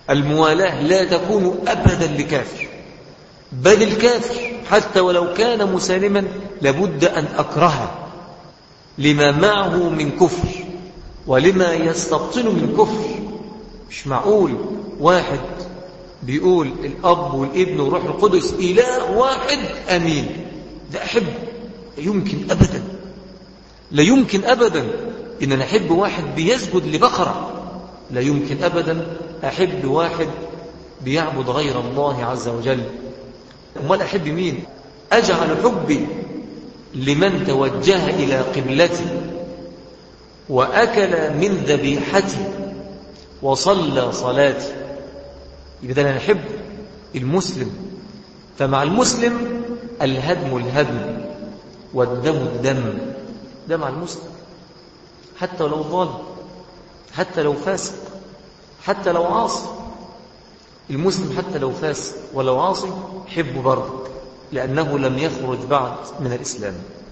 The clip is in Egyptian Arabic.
الموالاة لا تكون أبدا لكافر بل الكافر حتى ولو كان مسالما لابد أن أكرهه لما معه من كفر ولما يستبطن من كفر مش معقول واحد بيقول الأب والابن والروح القدس إله واحد أمين ده أحب لا يمكن أبدا لا يمكن أبدا إن أنا أحب واحد بيسجد لبقرة لا يمكن أبدا أحب واحد بيعبد غير الله عز وجل أمال أحب مين أجعل حبي لمن توجه إلى قبلتي وأكل من ذبيحتي وصلى صلاتي يبقى أنا نحب المسلم فمع المسلم الهدم الهدم والدم الدم ده مع المسلم حتى لو ظالم حتى لو فاسق حتى لو عاصي المسلم حتى لو فاسق ولو عاصي حبه برضه لأنه لم يخرج بعد من الإسلام